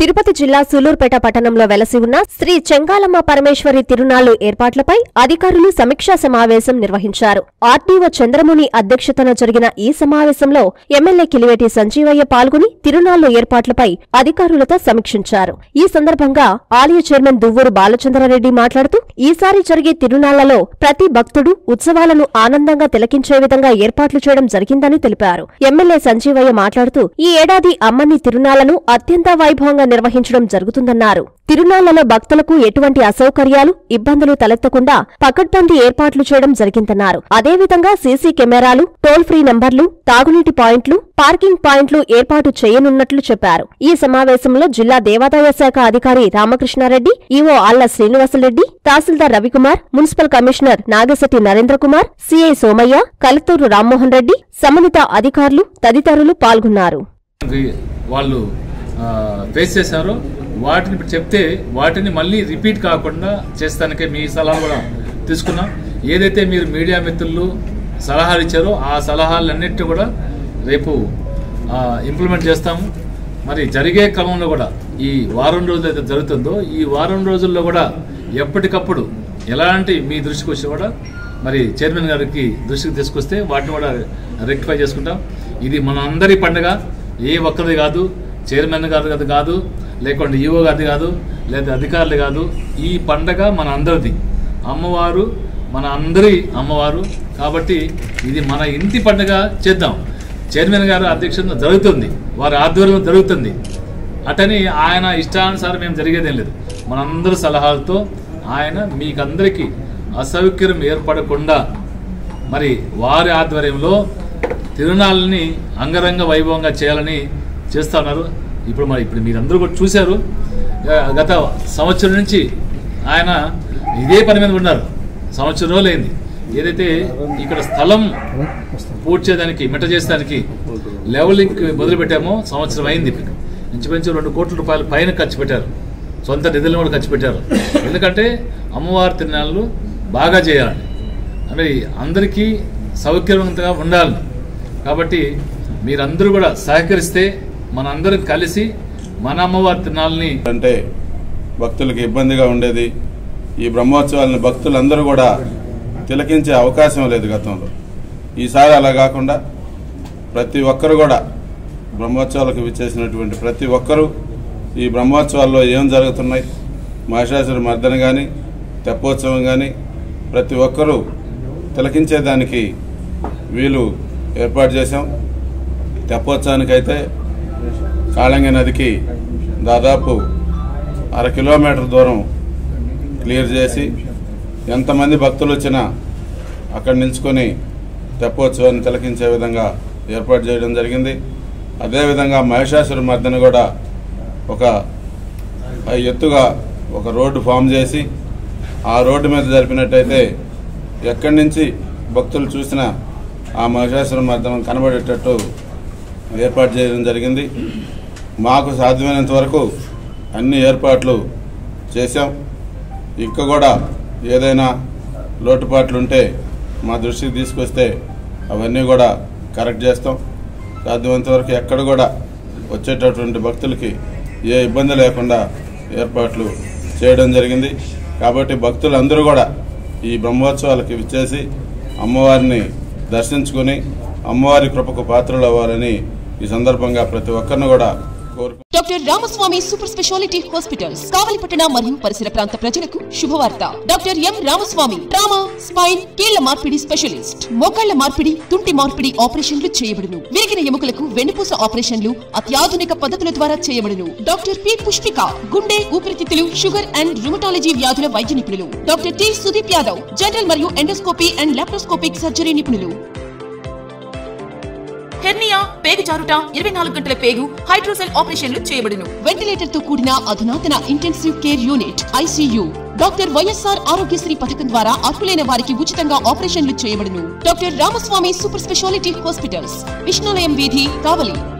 తిరుపతి జిల్లా సూలూరుపేట పట్టణంలో వెలసి ఉన్న శ్రీ చెంగాలమ్మ పరమేశ్వరి తిరునాళ్లు ఏర్పాట్లపై అధికారులు సమీక్షా సమావేశం నిర్వహించారు ఆర్డీఓ చంద్రముని అధ్యక్షతన జరిగిన ఈ సమావేశంలో ఎమ్మెల్యే కిలివేటి సంజీవయ్య పాల్గొని తిరునాళ్లు ఏర్పాట్లపై అధికారులతో సమీక్షించారు ఈ సందర్భంగా ఆలయ చైర్మన్ దువ్వూరు బాలచంద్రారెడ్డి మాట్లాడుతూ ఈసారి జరిగే తిరునాళ్లలో ప్రతి భక్తుడు ఉత్సవాలను ఆనందంగా తిలకించే విధంగా ఏర్పాట్లు చేయడం జరిగిందని తెలిపారు ఎమ్మెల్యే సంజీవయ్య మాట్లాడుతూ ఈ ఏడాది అమ్మని తిరునాళ్లను అత్యంత వైభవంగా నిర్వహించడం జరుగుతుందన్నారు తిరునాళ్లలో భక్తులకు ఎటువంటి అసౌకర్యాలు ఇబ్బందులు తలెత్తకుండా పకడ్బందీ ఏర్పాట్లు చేయడం జరిగిందన్నారు అదేవిధంగా సీసీ కెమెరాలు టోల్ ఫ్రీ నంబర్లు తాగునీటి పాయింట్లు పార్కింగ్ పాయింట్లు ఏర్పాటు చేయనున్నట్లు చెప్పారు ఈ సమావేశంలో జిల్లా దేవాదాయ శాఖ అధికారి Ramakrishnareddy EO Alla Srinivasareddy tahsildar Ravikumar municipal commissioner Nagasetti Narendrakumar CI Somaiah collector Rammohan Reddy సంబంధిత అధికారులు తదితరులు పాల్గొన్నారు రి- వాళ్ళు ఆ, ఫేస్ చేశారో వాటిని ఇప్పుడు చెప్తే వాటిని మళ్ళీ రిపీట్ కాకుండా చేస్తానికే మీ సలహా కూడా తీసుకున్నాం ఏదైతే మీరు మీడియా మిత్రులు సలహాలు ఇచ్చారో ఆ సలహాలన్నిటి కూడా రేపు ఇంప్లిమెంట్ చేస్తాము మరి జరిగే క్రమంలో కూడా ఈ వారం రోజులు అయితే జరుగుతుందో ఈ వారం రోజుల్లో కూడా ఎప్పటికప్పుడు ఎలాంటి మీ దృష్టికి వచ్చి కూడా మరి చైర్మన్ గారికి దృష్టికి తీసుకొస్తే వాటిని కూడా రెక్టిఫై చేసుకుంటాం ఇది మన అందరి పండుగ ఏ ఒక్కరిది కాదు చైర్మన్ గారి కాదు లేకుంటే ఈవో గారిది కాదు లేదా అధికారులు కాదు ఈ పండగ మన అందరిది అమ్మవారు మన అందరి అమ్మవారు కాబట్టి ఇది మన ఇంటి పండుగ చేద్దాం చైర్మన్ గారు అధ్యక్షత జరుగుతుంది వారి ఆధ్వర్యంలో జరుగుతుంది అటని ఆయన ఇష్టానుసారం మేము జరిగేదేం లేదు మనందరి సలహాలతో ఆయన మీకందరికీ అసౌకర్యం ఏర్పడకుండా మరి వారి ఆధ్వర్యంలో తిరునాళ్ళని అంగరంగ వైభవంగా చేయాలని చేస్తా ఉన్నారు ఇప్పుడు మరి ఇప్పుడు మీరందరూ కూడా చూశారు ఆ, గత సంవత్సరం నుంచి ఆయన ఇదే పని మీద ఉన్నారు సంవత్సరం రోజులైంది ఏదైతే ఇక్కడ స్థలం పూర్తి చేయడానికి మెట చేసేదానికి లెవలింగ్ మొదలు పెట్టామో సంవత్సరం అయింది ఇప్పుడు ఇంచుమించు రెండు కోట్ల రూపాయల పైన ఖర్చు పెట్టారు సొంత నిధులను కూడా ఖర్చు పెట్టారు ఎందుకంటే అమ్మవారి తిరునాళ్ళు బాగా చేయాలని మరి అందరికీ సౌకర్యవంతంగా ఉండాలి కాబట్టి మీరందరూ కూడా సహకరిస్తే మనందరం కలిసి మన అమ్మవారి తిరునాళ్ళని అంటే భక్తులకు ఇబ్బందిగా ఉండేది ఈ బ్రహ్మోత్సవాలను భక్తులందరూ కూడా తిలకించే అవకాశం లేదు గతంలో ఈసారి అలా కాకుండా ప్రతి ఒక్కరు కూడా బ్రహ్మోత్సవాలకు విచ్చేసినటువంటి ప్రతి ఒక్కరూ ఈ బ్రహ్మోత్సవాల్లో ఏం జరుగుతున్నాయి మహిషాసుర మర్దన కానీ తెప్పోత్సవం కానీ ప్రతి ఒక్కరూ తిలకించేదానికి వీలు ఏర్పాటు చేశాం తెప్పోత్సవానికైతే కాళంగి నదికి దాదాపు అర కిలోమీటర్ దూరం క్లియర్ చేసి ఎంతమంది భక్తులు వచ్చినా అక్కడ నిల్చుకొని తెప్పోత్సవాన్ని తిలకించే విధంగా ఏర్పాటు చేయడం జరిగింది అదేవిధంగా మహిషాసుర మర్దన కూడా ఒక ఎత్తుగా ఒక రోడ్డు ఫామ్ చేసి ఆ రోడ్డు మీద జరిపినట్టయితే ఎక్కడి నుంచి భక్తులు చూసినా ఆ మహిషాసుర మర్దనం కనబడేటట్టు ఏర్పాటు చేయడం జరిగింది మాకు సాధ్యమైనంత వరకు అన్ని ఏర్పాట్లు చేశాం ఇంకా కూడా ఏదైనా లోటుపాట్లు ఉంటే మా దృష్టికి తీసుకొస్తే అవన్నీ కూడా కరెక్ట్ చేస్తాం సాధ్యమైనంత వరకు ఎక్కడ కూడా వచ్చేటటువంటి భక్తులకి ఏ ఇబ్బంది లేకుండా ఏర్పాట్లు చేయడం జరిగింది కాబట్టి భక్తులందరూ కూడా ఈ బ్రహ్మోత్సవాలకి విచ్చేసి అమ్మవారిని దర్శించుకొని అమ్మవారి కృపకు పాత్రలు అవ్వాలని ఈ సందర్భంగా ప్రతి ఒక్కరిని కూడా కోరుకు doctor Ramaswamy super speciality hospitals కావలిపట్టణ మరియు పరిసర ప్రాంత ప్రజలకు శుభవార్త doctor M Ramaswamy trauma spine కీళ్ల మార్పిడి స్పెషలిస్ట్ మోకాళ్ల మార్పిడి తుంటి మార్పిడి ఆపరేషన్లు చేయబడును విరిగిన ఎముకలకు వెన్నుపూస ఆపరేషన్లు అత్యాధునిక పద్ధతుల ద్వారా చేయబడును డాక్టర్ పి పుష్పిక గుండె ఊపిరితిత్తులు షుగర్ అండ్ రుమటాలజీ వ్యాధుల వైద్య నిపుణులు doctor T Sudeep Yadav general మరియు ఎండోస్కోపీ అండ్ లాప్రోస్కోపిక్ సర్జరీ నిపుణులు హెర్నియా పేగు జారుట ఇరవై నాలుగు గంటల పేగు హైడ్రోసెల్ ఆపరేషన్లు చేయబడును వెంటిలేటర్ తో కూడిన అధునాతన intensive care unit ICU doctor YSR Aarogyasri పథకం ద్వారా అర్హులైన వారికి ఉచితంగా ఆపరేషన్లు చేయబడును doctor Ramaswamy super speciality hospitals Vishnulayam వీధి కావలి